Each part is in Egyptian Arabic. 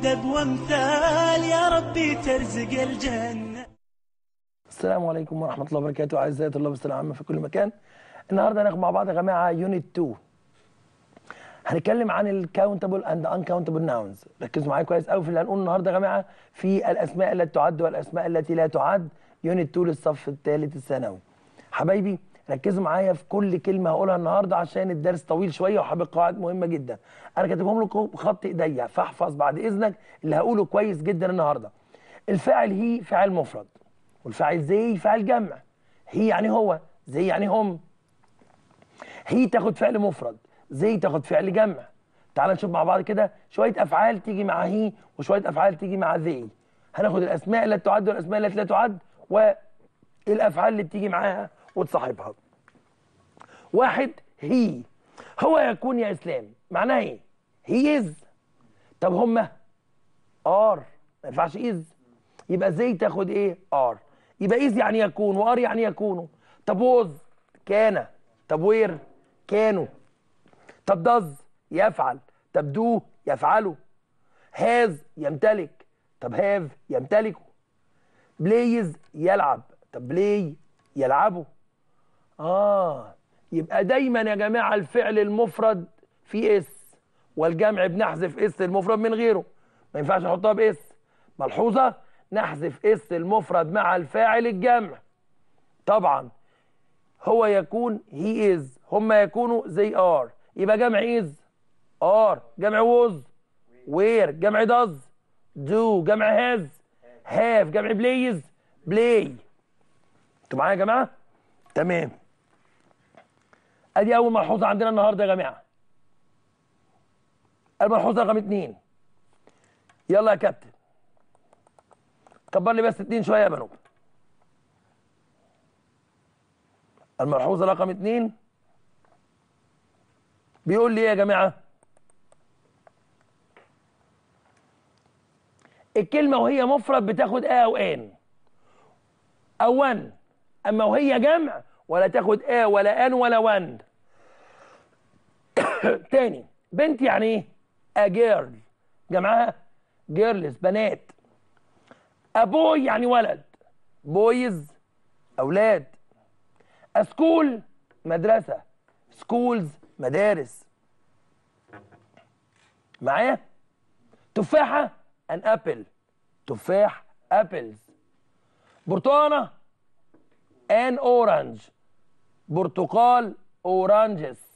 دب وامثال يا ربي ترزق الجنة السلام عليكم ورحمة الله وبركاته أعزائي طلاب الثانوية العامة في كل مكان النهاردة هناخد مع بعض يا جماعة يونت 2 هنتكلم عن الكاونتبل اند انكاونتبل ناونز ركزوا معايا كويس قوي في اللي هنقوله النهارده يا جماعه في الاسماء التي تعد والاسماء التي لا تعد يونت 2 للصف الثالث الثانوي حبايبي ركزوا معايا في كل كلمه هقولها النهارده عشان الدرس طويل شويه وحابب قواعد مهمه جدا انا كاتبهم لكم بخط ايديا فاحفظ بعد اذنك اللي هقوله كويس جدا النهارده الفاعل هي فاعل مفرد والفاعل زي فاعل جمع هي يعني هو زي يعني هم هي تاخد فعل مفرد زي تاخد فعل جمع تعال نشوف مع بعض كده شويه افعال تيجي مع هي وشويه افعال تيجي مع ذي هناخد الاسماء التي تعد والاسماء التي لا تعد والافعال اللي بتيجي معاها وتصاحبها واحد هي هو يكون يا اسلام معناها ايه هي از طب هما ار ما ينفعش از يبقى زي تاخد ايه ار يبقى از يعني يكون وار يعني يكونوا طب ووز كان طب وير كانوا طب داز يفعل طب دو يفعله هاز يمتلك طب هاف يمتلكه بلايز يلعب طب بلاي يلعبه اه يبقى دايما يا جماعه الفعل المفرد فيه اس والجمع بنحذف اس المفرد من غيره ما ينفعش نحطها باس ملحوظه نحذف اس المفرد مع الفاعل الجمع طبعا هو يكون هي از هما يكونوا زي ار يبقى جمع از ار جمع ووز وير جمع داز دو جمع هاز هاف جمع بلايز بلاي انتوا معايا يا جماعه تمام ادي اول ملحوظه عندنا النهارده يا جماعه الملحوظه رقم اتنين يلا يا كابتن كبر لي بس اتنين شويه يا بنوب الملحوظه رقم اتنين بيقول لي ايه يا جماعه الكلمه وهي مفرد بتاخد ا او ان او ون اما وهي جمع ولا تاخد ا ولا ان ولا ون تاني بنت يعني ايه ا جيرل جمعها جيرلز بنات ابوي يعني ولد بويز اولاد اسكول مدرسه سكولز مدارس معايا تفاحه ان ابل تفاح ابلز برتقانه ان اورنج برتقال اورانجز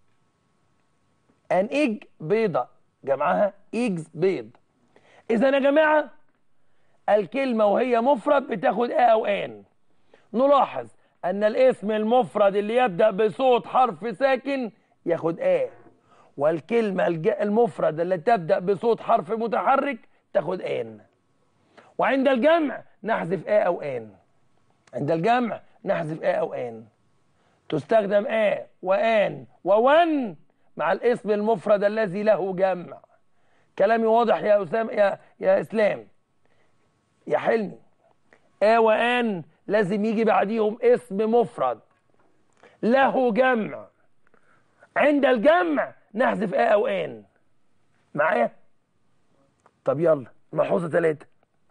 ان ايج بيضه جمعها ايجز بيض اذا يا جماعه الكلمه وهي مفرد بتاخد ا او ان نلاحظ ان الاسم المفرد اللي يبدا بصوت حرف ساكن ياخد ا والكلمه المفرد اللي تبدا بصوت حرف متحرك تاخد ان وعند الجمع نحذف ا او ان عند الجمع نحذف ا او ان تستخدم ا وان وون مع الاسم المفرد الذي له جمع كلامي واضح يا اسام يا يا اسلام يا حلمي ا وان لازم يجي بعديهم اسم مفرد له جمع عند الجمع نحذف ا او ان معايا طب يلا ملحوظه ثلاثه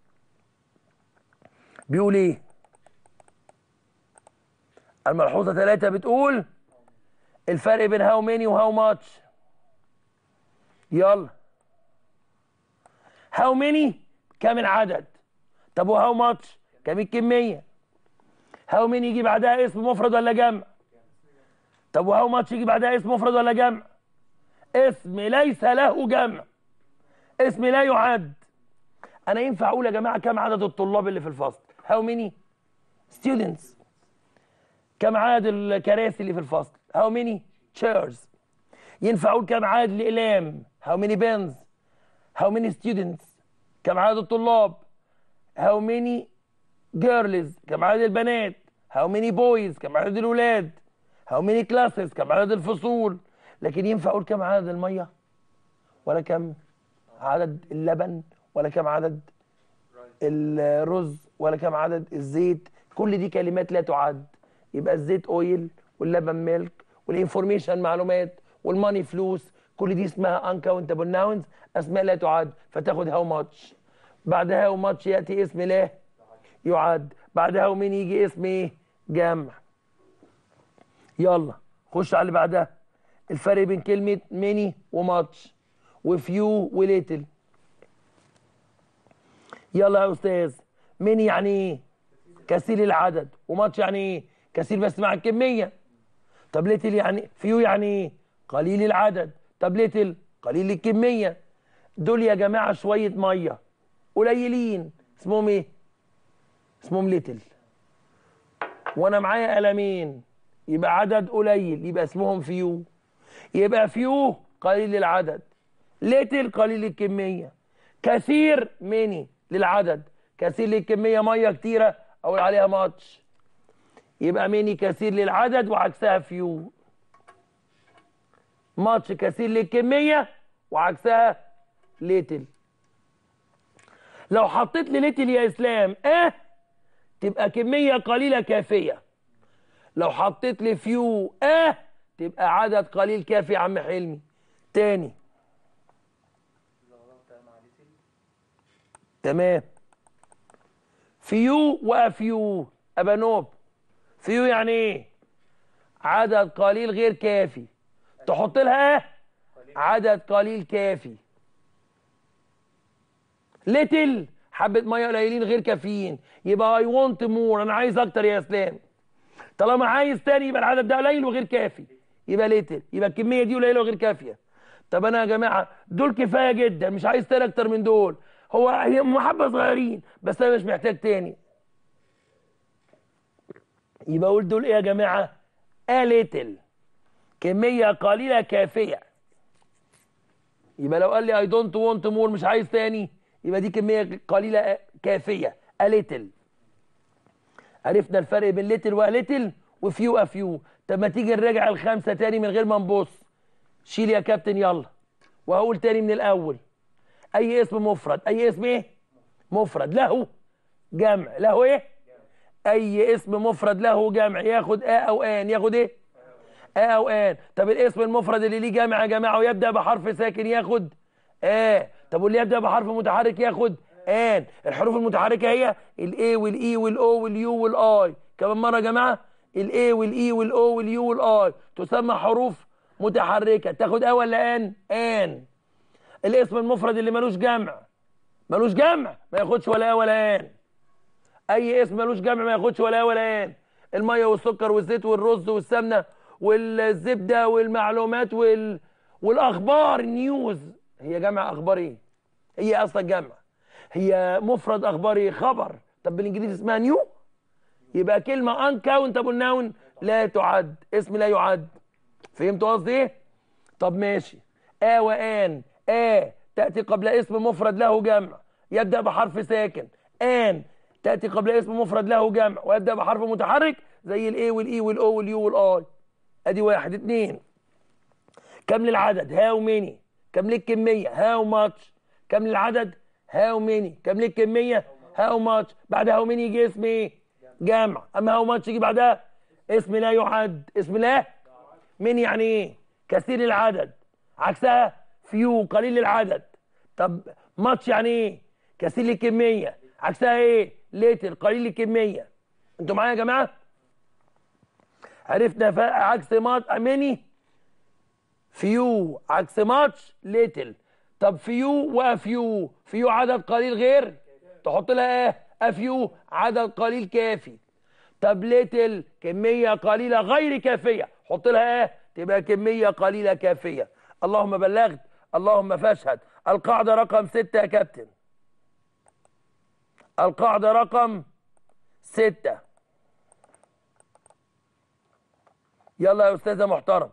بيقول ايه الملحوظه ثلاثه بتقول الفرق بين هاو ماني وهاو ماتش يلا هاو ماني كام العدد طب وهاو ماتش كام الكميه هاو ماني يجي بعدها اسم مفرد ولا جمع طب وهاو ماتش يجي بعدها اسم مفرد ولا جمع اسم ليس له جمع اسم لا يعد انا ينفع اقول يا جماعه كم عدد الطلاب اللي في الفصل هاو ماني ستودنتس كم عدد الكراسي اللي في الفصل هاو ماني chairs ينفع اقول كم عدد الاقلام هاو ماني بنز هاو ماني ستودنتس كم عدد الطلاب هاو ماني جيرلز كم عدد البنات هاو ماني بويز كم عدد الولاد هاو ماني كلاسز كم عدد الفصول لكن ينفع اقول كم عدد الميه ولا كم عدد اللبن ولا كم عدد الرز ولا كم عدد الزيت كل دي كلمات لا تعد يبقى الزيت اويل واللبن ميلك والانفورميشن معلومات والماني فلوس كل دي اسمها uncountable nouns اسماء لا تعد فتاخد هاو ماتش بعد هاو ماتش ياتي اسم لا يعد بعد هاو مين يجي اسم ايه جمع يلا خش على اللي بعدها الفرق بين كلمة ميني وماتش وفيو وليتل يلا يا استاذ ميني يعني ايه كثير العدد وماتش يعني ايه كثير بس مع الكمية طب ليتل يعني فيو يعني ايه قليل العدد طب ليتل قليل الكمية دول يا جماعة شوية مية قليلين اسمهم ايه اسمهم ليتل وانا معايا قلمين يبقى عدد قليل يبقى اسمهم فيو يبقى فيو قليل العدد ليتل قليل الكمية كثير ميني للعدد كثير للكمية مية كتيرة اقول عليها ماتش يبقى ميني كثير للعدد وعكسها فيو ماتش كثير للكمية وعكسها ليتل لو حطيت لي ليتل يا اسلام اه تبقى كمية قليلة كافية لو حطيت لي فيو اه تبقى عدد قليل كافي يا عم حلمي تاني تمام فيو وافيو ابانوب فيو يعني ايه عدد قليل غير كافي تحط لها اه عدد قليل كافي ليتل حبة مية قليلين غير كافيين يبقى اي ونت مور انا عايز اكتر يا اسلام طالما عايز تاني يبقى العدد ده قليل وغير كافي يبقى ليتل يبقى الكمية دي قليلة وغير كافية طب انا يا جماعة دول كفاية جدا مش عايز تاني اكتر من دول هو هي محبة صغيرين بس انا مش محتاج تاني يبقى اقول دول ايه يا جماعة ليتل كمية قليلة كافية يبقى لو قال لي اي دونت وونت مور مش عايز تاني يبقى دي كمية قليلة كافية أليتل عرفنا الفرق بين ليتل وليتل وفيو افيو طب ما تيجي نراجع الخمسة تاني من غير ما نبص شيل يا كابتن يلا وهقول تاني من الأول أي اسم مفرد أي اسم إيه؟ مفرد له جمع له إيه؟ أي اسم مفرد له جمع ياخد آ أو آن ياخد إيه؟ آ أو آن طب الاسم المفرد اللي ليه جمع يا جماعة ويبدأ بحرف ساكن ياخد آ طب واللي يبدأ بحرف متحرك ياخد آن الحروف المتحركة هي الاي والاي والاو واليو والاي كمان مرة يا جماعة الاي والاي والاو واليو والاي تسمى حروف متحركة تاخد ا ولا ان ان الاسم المفرد اللي ملوش جمع ملوش جمع ما ياخدش ولا ا ولا ان اي اسم ملوش جمع ما ياخدش ولا ا ولا ان المية والسكر والزيت والرز والسمنة والزبدة والمعلومات وال... والاخبار النيوز هي جمع اخبار ايه هي اصلا جمع هي مفرد اخبار ايه خبر طب بالانجليزي اسمها نيو يبقى كلمه uncountable noun لا تعد اسم لا يعد فهمتوا قصدي ايه طب ماشي ا وان ا تاتي قبل اسم مفرد له جمع يبدا بحرف ساكن ان تاتي قبل اسم مفرد له جمع ويبدا بحرف متحرك زي الاي والاي والاو واليو والاي ادي واحد اتنين كم للعدد هاو ميني كم للكميه هاو ماتش كم للعدد هاو ميني كم للكميه هاو ماتش بعد هاو ميني يجي اسم ايه جمع اما هاو ماتش يجي بعدها اسم لا يعد اسم لا مين يعني ايه كثير العدد عكسها فيو قليل العدد طب ماتش يعني ايه كثير الكميه عكسها ايه ليتل قليل الكميه انتوا معايا يا جماعه عرفنا فرق عكس مات ميني فيو عكس ماتش ليتل طب فيو وافيو فيو عدد قليل غير تحط لها ايه افيو عدد قليل كافي طب ليتل كمية قليلة غير كافية حط لها ايه تبقى كمية قليلة كافية اللهم بلغت اللهم فاشهد القاعدة رقم ستة يا كابتن القاعدة رقم ستة يلا يا أستاذة محترم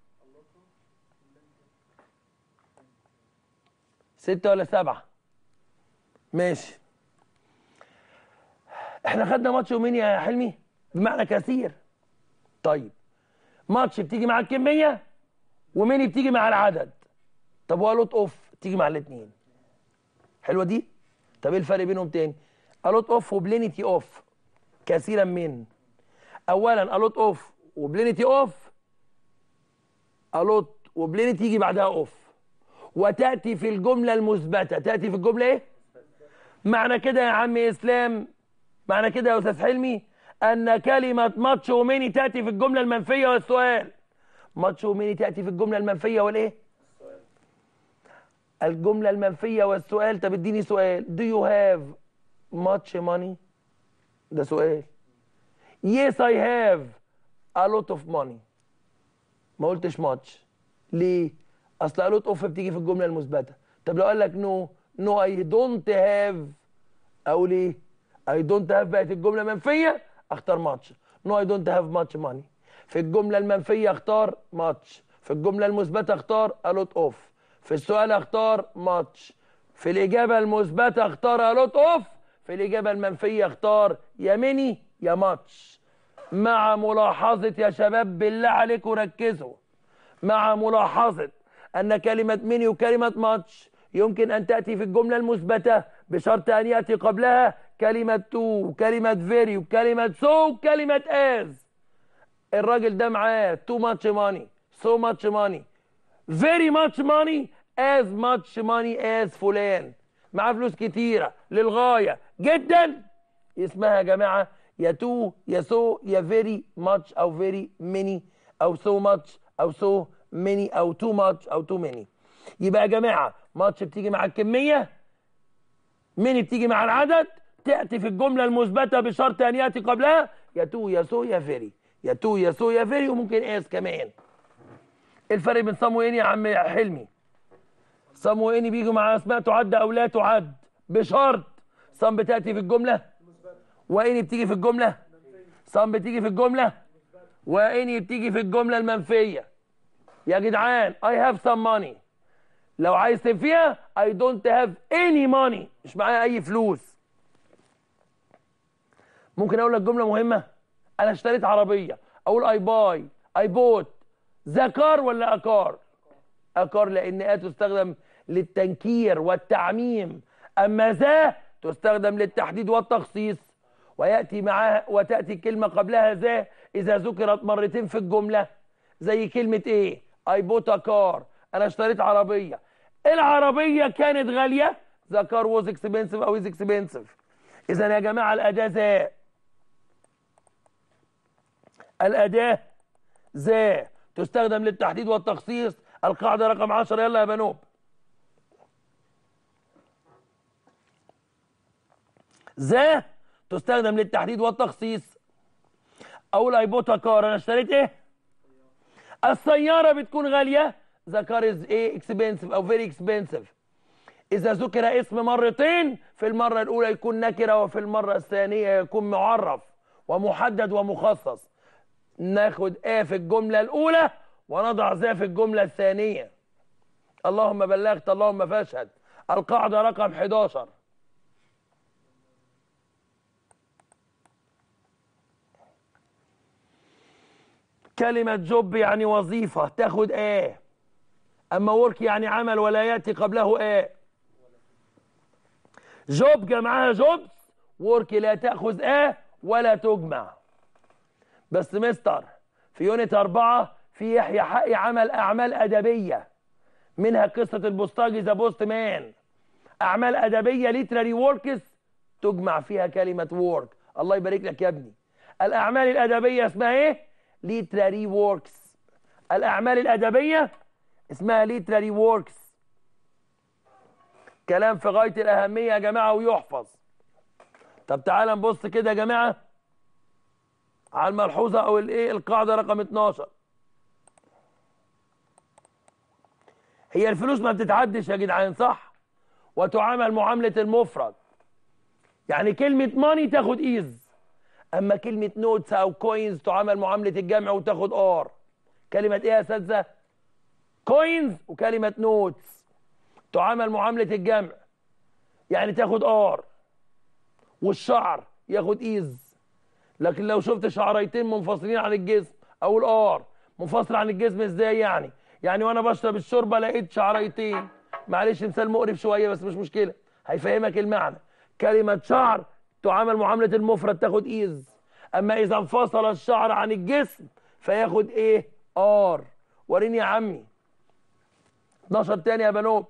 ستة ولا سبعة ماشي احنا خدنا ماتش ومين يا حلمي بمعنى كثير طيب ماتش بتيجي مع الكمية وميني بتيجي مع العدد طب والوت اوف تيجي مع الاثنين حلوة دي طب ايه الفرق بينهم تاني الوت اوف وبلينيتي اوف كثيرا من اولا الوت اوف وبلينيتي اوف الوت وبلينت يجي بعدها اوف وتاتي في الجمله المثبته تاتي في الجمله ايه معنى كده يا عم اسلام معنى كده يا استاذ حلمي ان كلمه ماتش وميني تاتي في الجمله المنفيه والسؤال ماتش وميني تاتي في الجمله المنفيه والايه الجمله المنفيه والسؤال طب اديني سؤال do you have much money ده سؤال yes I have a lot of money ما قلتش much ليه اصل a lot of بتيجي في الجمله المثبته طب لو قال لك no no I don't have اقول ايه I don't have بقت الجمله منفيه اختار much no I don't have much money في الجمله المنفيه اختار much في الجمله المثبته اختار a lot of في السؤال اختار much في الاجابه المثبته اختار a lot of في الاجابه المنفيه اختار يا ميني يا ماتش مع ملاحظه يا شباب بالله عليكم ركزوا مع ملاحظه ان كلمه ميني وكلمه ماتش يمكن ان تاتي في الجمله المثبته بشرط ان ياتي قبلها كلمه تو وكلمه فيري وكلمه سو وكلمه از الراجل ده معاه تو ماتش ماني سو ماتش ماني فيري ماتش ماني as much money as فلان معاه فلوس كتيرة للغاية جدا اسمها يا جماعة يا تو يا سو يا فيري ماتش او فيري ميني او سو ماتش او سو ميني او تو ماتش او تو ميني يبقى يا جماعة ماتش بتيجي مع الكمية ميني بتيجي مع العدد تأتي في الجملة المثبتة بشرط أن يأتي قبلها يا تو يا سو يا فيري يا تو يا سو يا فيري وممكن اس كمان الفرق بين صم وإن يا عم حلمي صم وإن بيجوا مع أسماء تعد أو لا تعد بشرط صم بتأتي في الجملة وإن بتيجي في الجملة صم بتيجي في الجملة وإن بتيجي في الجملة المنفية يا جدعان I have some money لو عايز تنفيها I don't have any money مش معايا أي فلوس ممكن أقول لك جملة مهمة أنا اشتريت عربية أقول I buy I bought ذا كار ولا أكار أكار لأن آ تستخدم للتنكير والتعميم أما ذا تستخدم للتحديد والتخصيص ويأتي معها وتأتي كلمة قبلها ذا إذا ذكرت مرتين في الجملة زي كلمة إيه I bought a car أنا اشتريت عربية العربية كانت غالية the car was expensive أو is expensive إذا يا جماعة الأداة ذا الأداة ذا تستخدم للتحديد والتخصيص القاعدة رقم 10 يلا يا بنوب ذا تستخدم للتحديد والتخصيص اقول اي بوت كار انا اشتريت ايه السياره بتكون غاليه ذا كار از ايه اكسبنسيف او فيري اكسبنسيف اذا ذكر اسم مرتين في المره الاولى يكون نكره وفي المره الثانيه يكون معرف ومحدد ومخصص ناخد ا في الجمله الاولى ونضع ذا في الجمله الثانيه اللهم بلغت اللهم فاشهد القاعده رقم 11 كلمة جوب يعني وظيفة تاخد ايه اما ورك يعني عمل ولا يأتي قبله ايه جوب جمعها جوبس ورك لا تأخذ ايه ولا تجمع بس مستر في يونت أربعة في يحيى حقي عمل أعمال أدبية منها قصة البوسطاجي ذا بوست مان أعمال أدبية ليتراري ووركس تجمع فيها كلمة وورك الله يبارك لك يا ابني الأعمال الأدبية اسمها إيه؟ literary works الأعمال الأدبية اسمها literary works كلام في غاية الأهمية يا جماعة ويحفظ طب تعال نبص كده يا جماعة على الملحوظة أو الإيه القاعدة رقم 12 هي الفلوس ما بتتعدش يا جدعان صح وتعامل معاملة المفرد يعني كلمة ماني تاخد إيز اما كلمه نوتس او كوينز تعامل معامله الجمع وتاخد ار كلمه ايه يا اساتذه كوينز وكلمه نوتس تعامل معامله الجمع يعني تاخد ار والشعر ياخد ايز لكن لو شفت شعريتين منفصلين عن الجسم او الار منفصل عن الجسم ازاي يعني يعني وانا بشرب الشوربه لقيت شعريتين معلش مثال مقرف شويه بس مش مشكله هيفهمك المعنى كلمه شعر تعامل معاملة المفرد تاخد ايز اما اذا انفصل الشعر عن الجسم فياخد ايه ار وريني يا عمي 12 تاني يا بنوب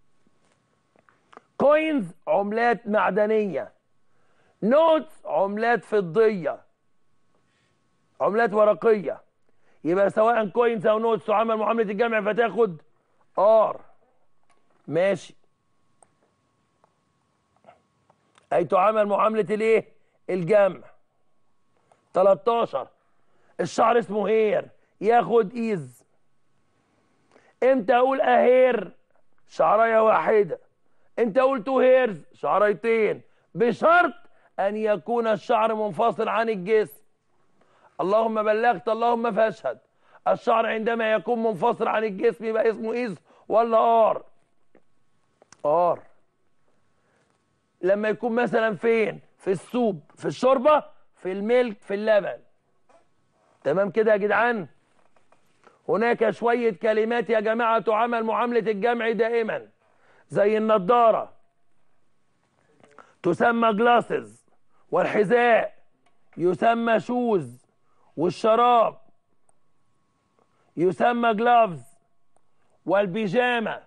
كوينز عملات معدنية نوتس عملات فضية عملات ورقية يبقى سواء كوينز او نوتس تعامل معاملة الجمع فتاخد ار ماشي اي تعامل معاملة الايه الجمع 13 الشعر اسمه هير ياخد ايز امتى اقول اهير شعرايه واحده امتى اقول تو هيرز شعريتين بشرط ان يكون الشعر منفصل عن الجسم اللهم بلغت اللهم فاشهد الشعر عندما يكون منفصل عن الجسم يبقى اسمه ايز ولا ار ار لما يكون مثلا فين في السوب في الشوربه في الملك في اللبن تمام كده يا جدعان هناك شوية كلمات يا جماعة تعامل معاملة الجمع دائما زي النضارة تسمى جلاسز والحذاء يسمى شوز والشراب يسمى جلافز والبيجامة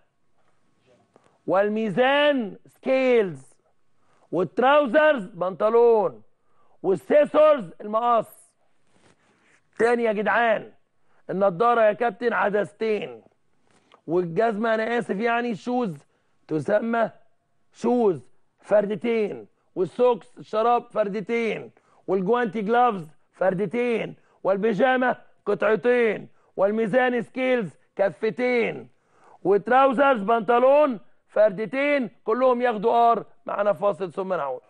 والميزان سكيلز والتراوزرز بنطلون والسيسورز المقص تاني يا جدعان النضارة يا كابتن عدستين والجزمة أنا آسف يعني شوز تسمى شوز فردتين والسوكس الشراب فردتين والجوانتي جلافز فردتين والبيجامة قطعتين والميزان سكيلز كفتين وتراوزرز بنطلون فردتين كلهم ياخدوا ار معانا فاصل ثم نعود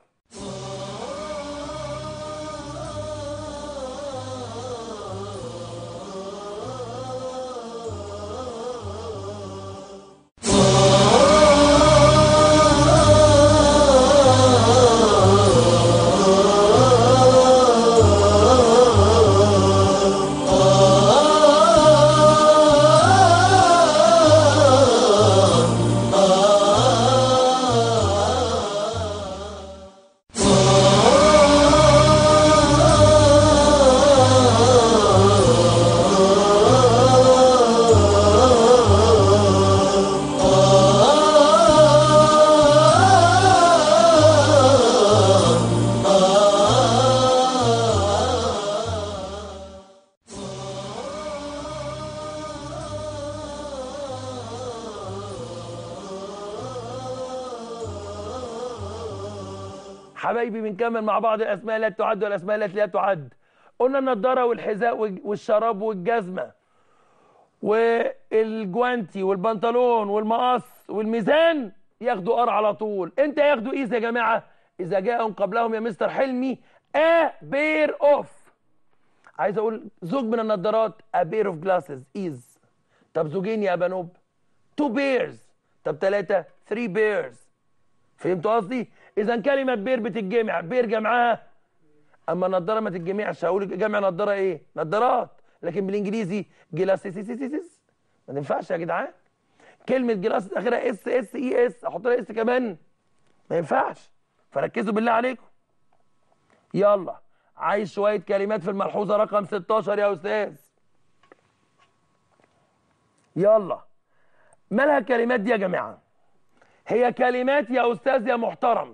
حبايبي بنكمل مع بعض الاسماء التي تعد والاسماء التي لا تعد قلنا النضاره والحذاء والج- والشراب والجزمه والجوانتي والبنطلون والمقص والميزان ياخدوا ار على طول امتى ياخدوا ايز يا جماعه اذا جاءهم قبلهم يا مستر حلمي ا بير اوف عايز اقول زوج من النضارات ا بير اوف جلاسز ايز طب زوجين يا بنوب تو بيرز طب ثلاثه ثري بيرز فهمتوا قصدي؟ إذا كلمة بير بتتجمع، بير جمعها أما النضارة ما تتجمعش هقول جمع نضارة إيه؟ نضارات، لكن بالإنجليزي جلاسيسيسيسيس ما تنفعش يا جدعان. كلمة جلاس آخرها اس اس اي اس أحط لها اس كمان ما ينفعش فركزوا بالله عليكم. يلا عايز شوية كلمات في الملحوظة رقم 16 يا أستاذ. يلا مالها الكلمات دي يا جماعه؟ هي كلمات يا استاذ يا محترم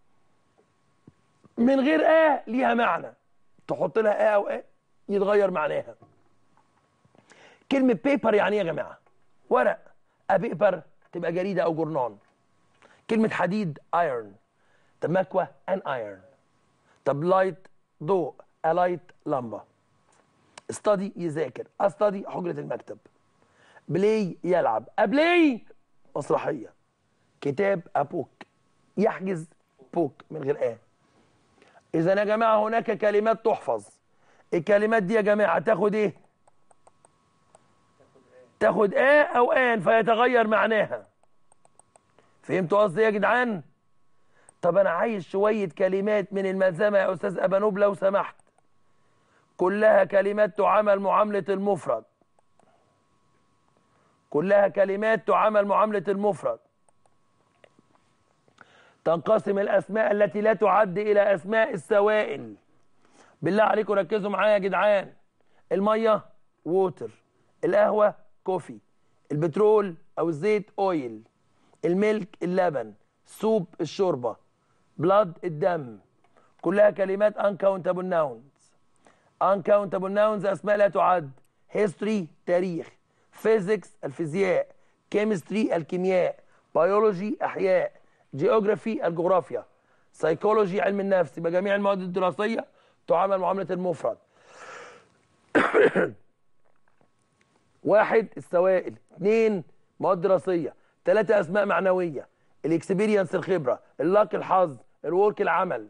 من غير اه ليها معنى تحط لها اه او اه يتغير معناها كلمة بيبر يعني ايه يا جماعة ورق بيبر تبقى جريدة او جورنان كلمة حديد ايرون طب مكوى ان ايرون طب لايت ضوء الايت لمبة استادي يذاكر استادي حجرة المكتب بلاي يلعب ابلاي مسرحية كتاب ابوك يحجز بوك من غير اه اذا يا جماعه هناك كلمات تحفظ الكلمات دي يا جماعه تاخد ايه تاخد اه او ان فيتغير معناها فهمتوا قصدي يا جدعان طب انا عايز شويه كلمات من الملزمه يا استاذ ابانوب لو سمحت كلها كلمات تعامل معامله المفرد كلها كلمات تعامل معامله المفرد تنقسم الأسماء التي لا تعد إلى أسماء السوائل بالله عليكم ركزوا معايا يا جدعان المية ووتر القهوة كوفي البترول او الزيت اويل الملك اللبن سوب الشوربه بلاد الدم كلها كلمات uncountable nouns uncountable nouns اسماء لا تعد history تاريخ physics الفيزياء chemistry الكيمياء biology احياء geography الجغرافيا psychology علم النفس يبقى جميع المواد الدراسيه تعامل معامله المفرد واحد السوائل اثنين مواد دراسيه ثلاثه اسماء معنويه الاكسبيرينس الخبره اللاك الحظ الورك العمل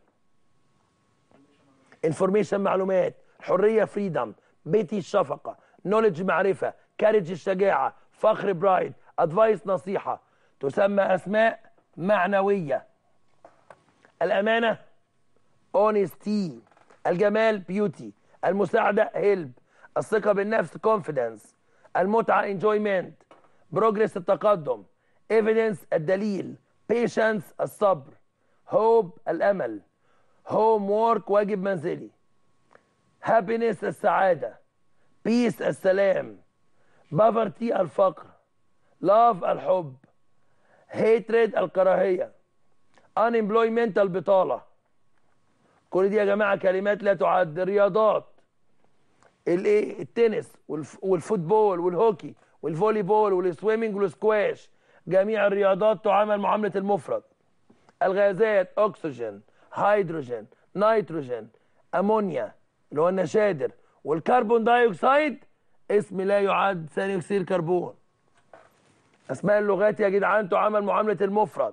انفورميشن معلومات حريه فريدم بيتي الشفقه نولج معرفه كارج الشجاعه فخر برايد ادفايس نصيحه تسمى اسماء معنويه الامانه اونستي الجمال بيوتي المساعده هيلب الثقه بالنفس كونفيدنس المتعه انجويمنت بروجريس التقدم ايفيدنس الدليل بيشنس الصبر هوب الامل هوم وورك واجب منزلي هابينس السعاده بيس السلام بافرتي الفقر لاف الحب هيتريد الكراهيه unemployment البطاله كل دي يا جماعه كلمات لا تعد رياضات الايه التنس والف- والفوتبول والهوكي والفولي بول والسويمنج والسكواش جميع الرياضات تعامل معامله المفرد الغازات اكسجين هيدروجين نيتروجين امونيا اللي هو النشادر والكربون دايوكسيد اسم لا يعد ثاني اكسيد الكربون اسماء اللغات يا جدعان تعامل معامله المفرد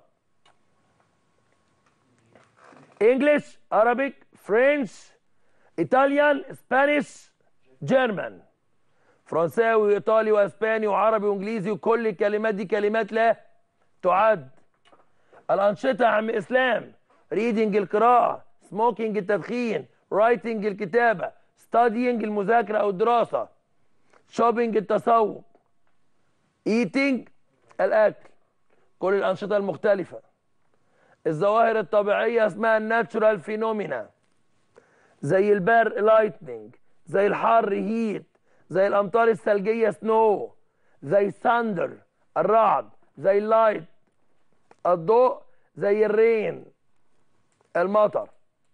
انجلش Arabic فرنش ايطاليان اسبانيش جيرمان فرنساوي وايطالي واسباني وعربي وانجليزي وكل الكلمات دي كلمات لا تعد الانشطه يا عم اسلام ريدنج القراءه سموكينج التدخين رايتنج الكتابه ستادينج المذاكره او الدراسه شوبينج التسوق ايتنج الاكل كل الانشطه المختلفه الظواهر الطبيعيه اسمها الناتشورال فينومينا زي البرق لايتنينج زي الحر هيت زي الامطار الثلجيه سنو زي الساندر الرعد زي اللايت الضوء زي الرين المطر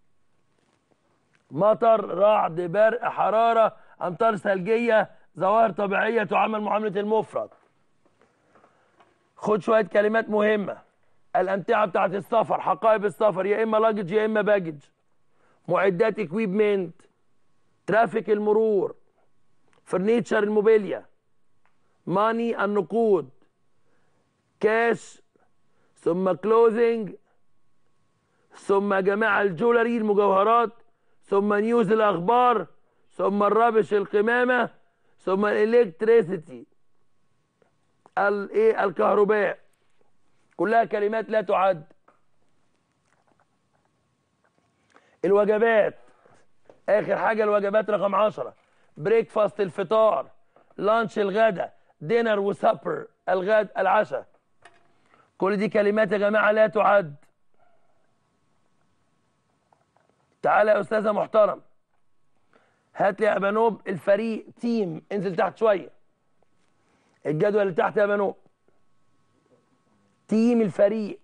مطر رعد برق حراره امطار ثلجيه ظواهر طبيعيه تعامل معامله المفرد خد شويه كلمات مهمه الامتعه بتاعت السفر حقائب السفر يا اما لاجج يا اما باجج معدات اكويبمنت ترافيك المرور فرنيتشر الموبيليا ماني النقود كاش ثم كلوزنج ثم يا جماعه الجولري المجوهرات ثم نيوز الاخبار ثم الرابش القمامه ثم الالكتريسيتي الايه الكهرباء كلها كلمات لا تعد الوجبات اخر حاجه الوجبات رقم 10 بريكفاست الفطار لانش الغدا دينر وسابر الغد العشاء كل دي كلمات يا جماعه لا تعد تعالى يا استاذه محترم هات لي يا بنوب الفريق تيم انزل تحت شويه الجدول اللي تحت يا بنوب تيم الفريق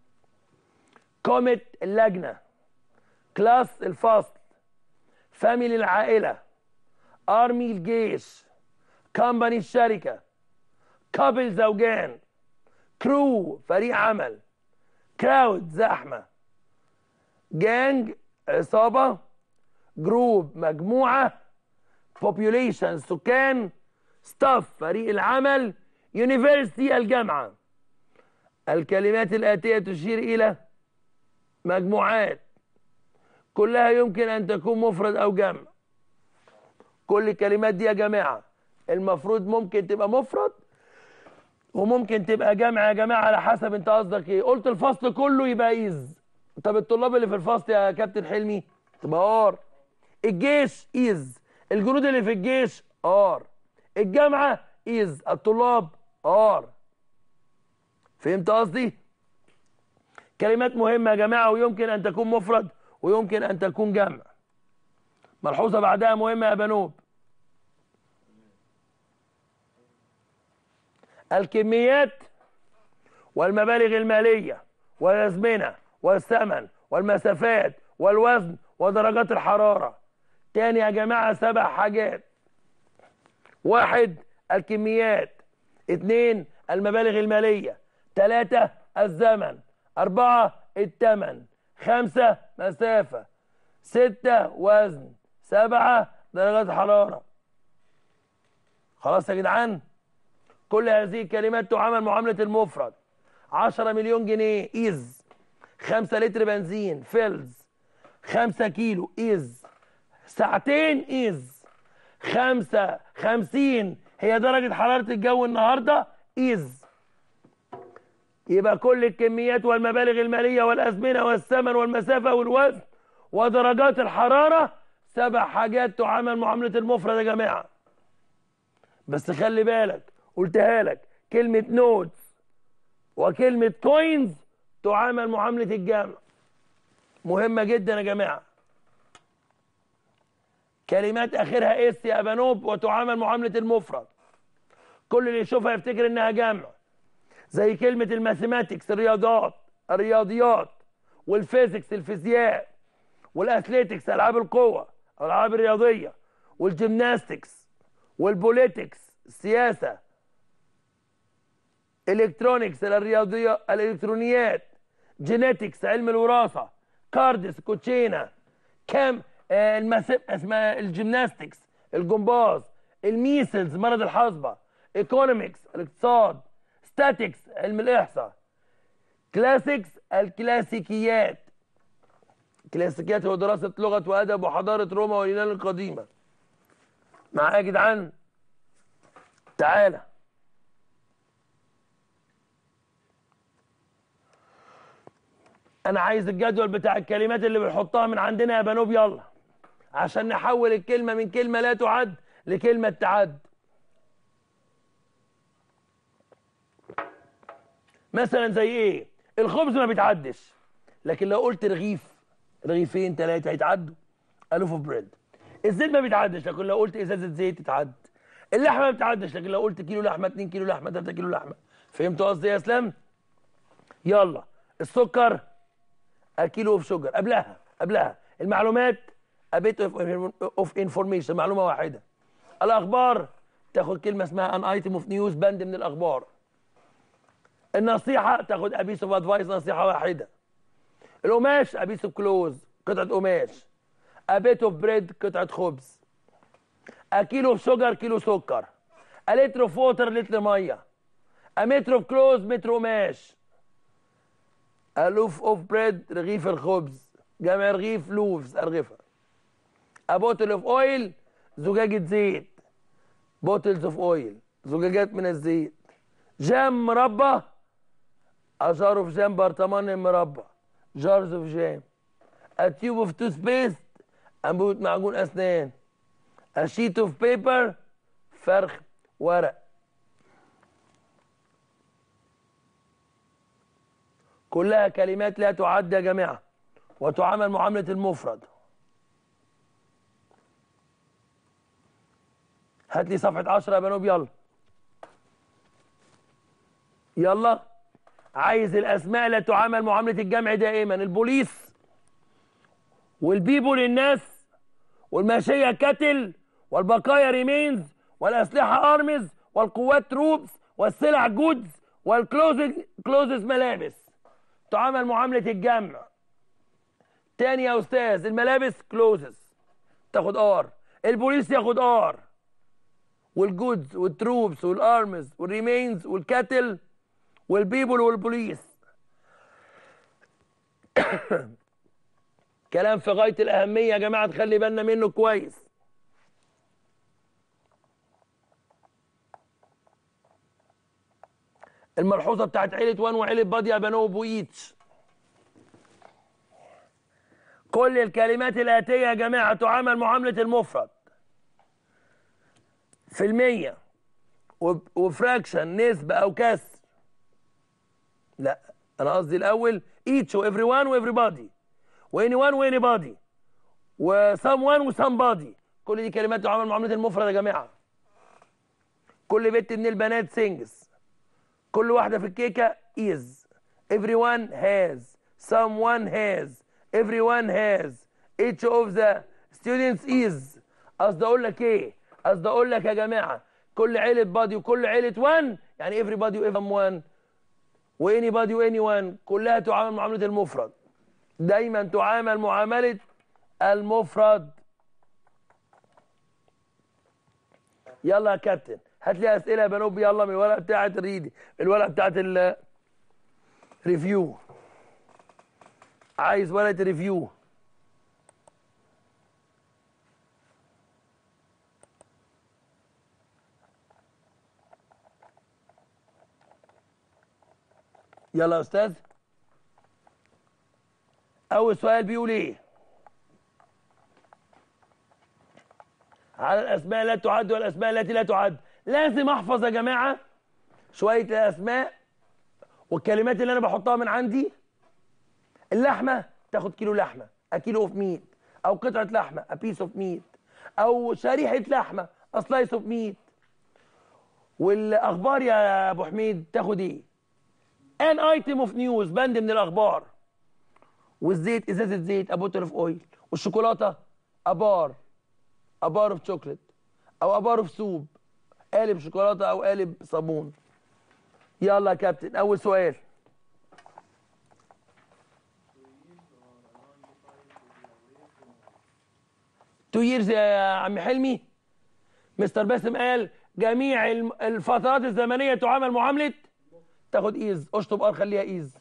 كوميت اللجنه كلاس الفصل فاميلي العائله ارمي الجيش كمباني الشركه كابل زوجان كرو فريق عمل كراود زحمه جانج عصابه جروب مجموعه population سكان ستاف فريق العمل يونيفرسيتي الجامعه الكلمات الآتية تشير إلى مجموعات كلها يمكن أن تكون مفرد أو جمع كل الكلمات دي يا جماعة المفروض ممكن تبقى مفرد وممكن تبقى جمع يا جماعة على حسب أنت قصدك إيه قلت الفصل كله يبقى إيز طب الطلاب اللي في الفصل يا كابتن حلمي تبقى آر الجيش إيز الجنود اللي في الجيش آر الجامعة إيز الطلاب آر فهمت قصدي؟ كلمات مهمة يا جماعة ويمكن أن تكون مفرد ويمكن أن تكون جمع. ملحوظة بعدها مهمة يا بنوب. الكميات والمبالغ المالية والأزمنة والثمن والمسافات والوزن ودرجات الحرارة تاني يا جماعة سبع حاجات واحد الكميات اتنين المبالغ المالية تلاتة الزمن أربعة التمن خمسة مسافة ستة وزن سبعة درجات حرارة خلاص يا جدعان كل هذه الكلمات تعامل معاملة المفرد 10 مليون جنيه إيز 5 لتر بنزين فيلز 5 كيلو إيز ساعتين إيز 5 50 هي درجة حرارة الجو النهاردة إيز يبقى كل الكميات والمبالغ المالية والأزمنة والثمن والمسافة والوزن ودرجات الحرارة سبع حاجات تعامل معاملة المفرد يا جماعة بس خلي بالك قلتها لك كلمة نوتس وكلمة كوينز تعامل معاملة الجمع مهمة جدا يا جماعة كلمات آخرها اس يا بنوب وتعامل معاملة المفرد كل اللي يشوفها يفتكر انها جمع زي كلمة الماثيماتكس الرياضات الرياضيات والفيزيكس الفيزياء والاثليتكس العاب القوة الالعاب الرياضية والجيمناستكس والبوليتكس السياسة الكترونكس الرياضية الالكترونيات جينيتكس علم الوراثة كاردس كوتشينا كام آه المس... اسمها الجيمناستكس الجمباز الميسلز مرض الحصبة ايكونومكس الاقتصاد ستاتكس علم الاحصاء كلاسيكس الكلاسيكيات كلاسيكيات هو دراسة لغة وأدب وحضارة روما واليونان القديمة معايا يا جدعان تعالى انا عايز الجدول بتاع الكلمات اللي بنحطها من عندنا يا بنوب يلا عشان نحول الكلمة من كلمة لا تعد لكلمة تعد مثلا زي ايه الخبز ما بيتعدش لكن لو قلت رغيف رغيفين ثلاثة هيتعدوا ألوف اوف بريد الزيت ما بيتعدش لكن لو قلت ازازة زيت تتعد اللحمة ما بتتعدش لكن لو قلت كيلو لحمة 2 كيلو لحمة 3 كيلو لحمة فهمت قصدي يا اسلام يلا السكر كيلو اوف شوجر قبلها قبلها المعلومات ابيت اوف انفورميشن معلومه واحده الاخبار تاخد كلمه اسمها ان ايتم اوف نيوز بند من الاخبار النصيحه تاخد ابيس اوف ادفايس نصيحه واحده القماش ابيس اوف كلوز قطعه قماش ابيت اوف بريد قطعه خبز كيلو اوف شوجر كيلو سكر لتر اوف ووتر لتر ميه متر اوف كلوز متر قماش ألوف اوف بريد رغيف الخبز جمع رغيف لوفز أرغفة أبوتل اوف اويل زجاجة زيت بوتلز اوف اويل زجاجات من الزيت جام مربى أشار اوف جام برطمان مربى جارز اوف جام أتيوب اوف توث بيست أنبوت معجون أسنان أشيت اوف بيبر فرخ ورق كلها كلمات لا تعد يا جماعة وتعامل معاملة المفرد هات لي صفحة 10 يا بنوب يلا يلا عايز الأسماء لا تعامل معاملة الجمع دائما البوليس والبيبول الناس والماشية كتل والبقايا ريمينز والأسلحة أرمز والقوات تروبس والسلع جودز والكلوزز كلوزز ملابس تعامل معاملة الجمع تاني يا أستاذ الملابس كلوزز تاخد ار البوليس ياخد ار والجودز والتروبس والارمز والريمينز والكاتل والبيبل والبوليس كلام في غاية الأهمية يا جماعة تخلي بالنا منه كويس الملحوظة بتاعت عيلة وان وعيلة بادي يا بنو ويتش كل الكلمات الآتية يا جماعة تعامل معاملة المفرد في المية وب- وفراكشن نسبة أو كسر لا أنا قصدي الأول each و everyone و everybody و anyone و anybody و someone و somebody كل دي كلمات تعامل معاملة المفرد يا جماعة كل بنت من البنات سينجز كل واحدة في الكيكة is everyone has someone has everyone has each of the students is قصدي اقول لك ايه قصدي اقول لك يا جماعة كل عيلة بادي وكل عيلة one يعني everybody و everyone و anybody و anyone كلها تعامل معاملة المفرد دايما تعامل معاملة المفرد يلا يا كابتن هات لي اسئله يا بنوب يلا من الورقه بتاعه الريدي الورقه بتاعه الريفيو عايز ورقه ريفيو يلا يا استاذ اول سؤال بيقول ايه على الاسماء لا تعد والاسماء التي لا تعد لازم احفظ يا جماعه شويه الاسماء والكلمات اللي انا بحطها من عندي اللحمه تاخد كيلو لحمه a كيلو اوف ميت او قطعه لحمه a piece اوف ميت او شريحه لحمه a slice اوف ميت والاخبار يا ابو حميد تاخد ايه ان ايتم اوف نيوز بند من الاخبار والزيت ازازه زيت a bottle of اويل والشوكولاته a bar a bar of chocolate او a bar of soup قالب شوكولاته او قالب صابون يلا يا كابتن اول سؤال تو ييرز يا عم حلمي مستر باسم قال جميع الم- الفترات الزمنيه تعامل معامله تاخد ايز اشطب ار خليها ايز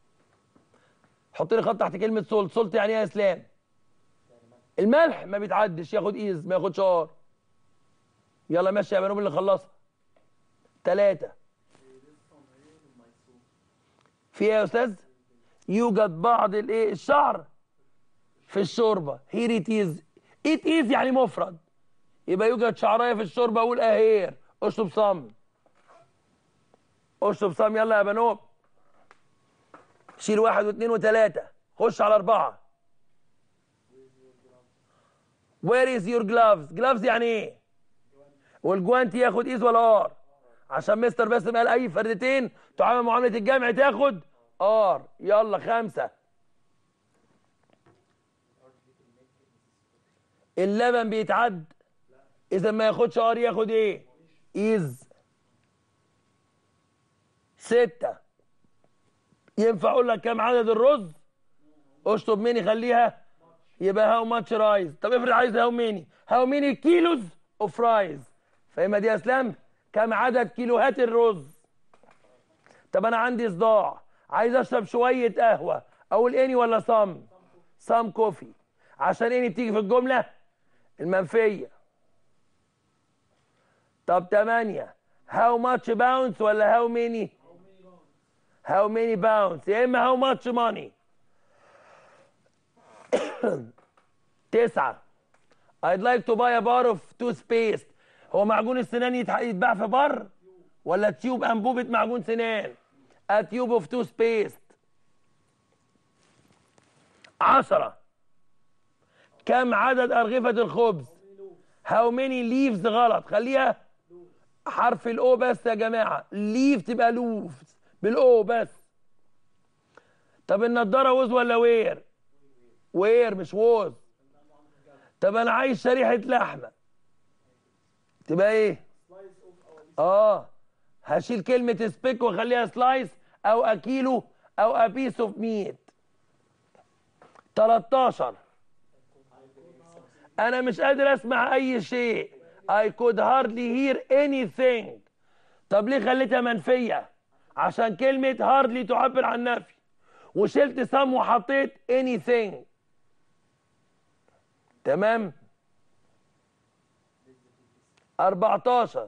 حط لي خط تحت كلمه سولت سولت يعني ايه يا اسلام الملح ما بيتعدش ياخد ايز ما ياخدش ار يلا ماشي يا بنوب اللي خلصها ثلاثة في ايه يا استاذ يوجد بعض الايه الشعر في الشوربة هير ات از ات از يعني مفرد يبقى يوجد شعرايه في الشوربة اقول اهير اشرب صم اشرب صم يلا يا بنوب شيل واحد واثنين وثلاثة خش على أربعة Where is your gloves؟ gloves يعني ايه؟ والجوانتي ياخد ايز ولا ار عشان مستر باسم قال اي فردتين تعامل معامله الجمع تاخد ار يلا خمسه اللبن بيتعد اذا ما ياخدش ار ياخد ايه ايز ستة ينفع اقول لك كام عدد الرز اشطب ميني خليها يبقى هاو ماتش رايز طب افرض عايز هاو ميني هاو ميني كيلوز اوف رايز فاهمها دي يا اسلام كم عدد كيلوهات الرز طب انا عندي صداع عايز اشرب شويه قهوه اقول اني ولا صم صم كوفي عشان اني بتيجي في الجمله المنفيه طب تمانية هاو ماتش باونس ولا هاو ميني هاو ميني باونس يا اما هاو ماتش ماني تسعة I'd like to buy a bar of toothpaste هو معجون السنان يتح- يتباع في بر ولا تيوب انبوبة معجون سنان a tube of toothpaste عشرة كم عدد أرغفة الخبز how many leaves غلط خليها حرف الاو بس يا جماعة leaf تبقى لوف بالاو بس طب النضارة ووز ولا وير وير مش ووز طب انا عايز شريحة لحمة تبقى ايه اه هشيل كلمة سبيك واخليها سلايس او اكيلو او ابيس اوف ميت 13 انا مش قادر اسمع اي شيء I could hardly hear anything طب ليه خليتها منفية عشان كلمة hardly تعبر عن نفي وشلت سم وحطيت anything تمام 14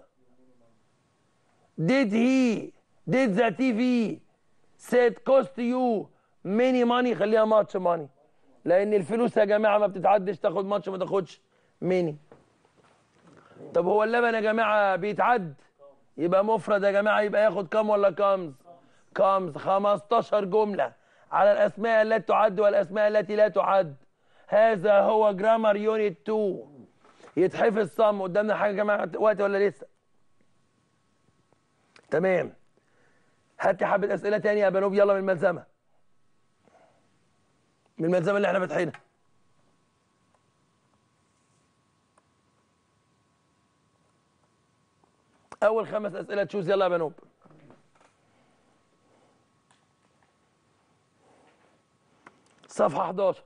did he did the TV said cost you many money خليها ماتش ماني لان الفلوس يا جماعه ما بتتعدش تاخد ماتش ما تاخدش ميني طب هو اللبن يا جماعه بيتعد يبقى مفرد يا جماعه يبقى ياخد كام ولا كامز كامز 15 جمله على الاسماء التي تعد والاسماء التي لا تعد هذا هو جرامر يونت 2 يتحفظ صم قدامنا حاجه يا جماعه وقت ولا لسه تمام هات لي حبه اسئله تانية يا بنوب يلا من الملزمه من الملزمه اللي احنا فاتحينها اول خمس اسئله تشوز يلا يا بنوب صفحه 11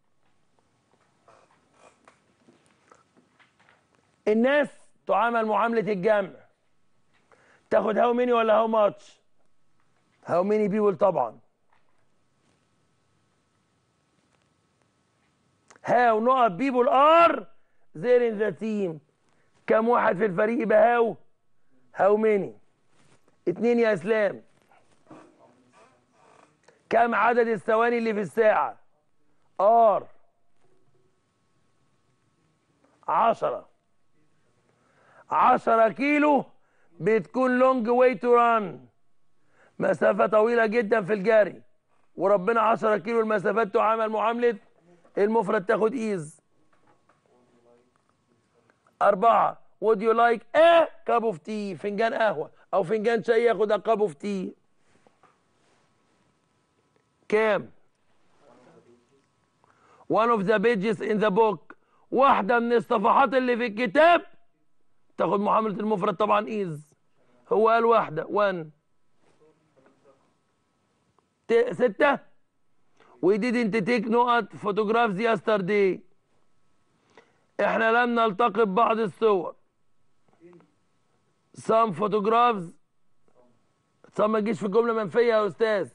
الناس تعامل معامله الجمع تاخد هاو ميني ولا هاو ماتش هاو ميني بيبول طبعا هاو نقط بيبول ار زير ان ذا تيم كم واحد في الفريق يبقى هاو هاو ميني اتنين يا اسلام كم عدد الثواني اللي في الساعة ار عشرة عشرة كيلو بتكون لونج واي تو ران مسافة طويلة جدا في الجري وربنا 10 كيلو المسافات تعامل معاملة المفرد تاخد ايز أربعة would you like a cup of tea فنجان قهوة أو فنجان شاي ياخد a cup of tea كام one of the pages in the book واحدة من الصفحات اللي في الكتاب تاخد معاملة المفرد طبعا ايز هو قال واحدة one ت- ستة we didn't take نقط photographs yesterday احنا لم نلتقط بعض الصور some photographs some ما تجيش في جملة منفية يا أستاذ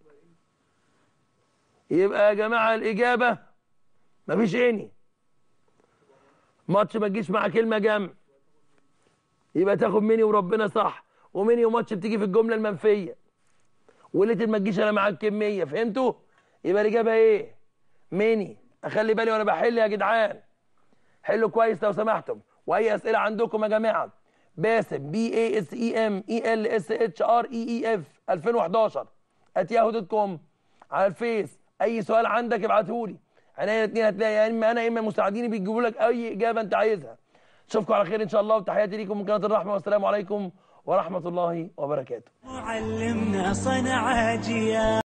يبقى يا جماعة الإجابة مفيش اني ماتش ما تجيش مع كلمة جمع يبقى تاخد مني وربنا صح ومني وماتش بتيجي في الجملة المنفية وليت ما تجيش انا معاك كمية فهمتوا؟ يبقى الإجابة إيه؟ مني أخلي بالي وأنا بحل يا جدعان حلوا كويس لو سمحتم واي اسئله عندكم يا جماعه باسم بي اي اس اي ام اي ال اس اتش ار اي اي اف 2011 ات ياهو دوت كوم على الفيس اي سؤال عندك ابعته لي عينيا الاثنين هتلاقي يا اما انا يا اما مساعديني بيجيبوا لك اي اجابه انت عايزها اشوفكم على خير ان شاء الله وتحياتي ليكم من قناه الرحمه والسلام عليكم ورحمه الله وبركاته معلمنا صنع جيال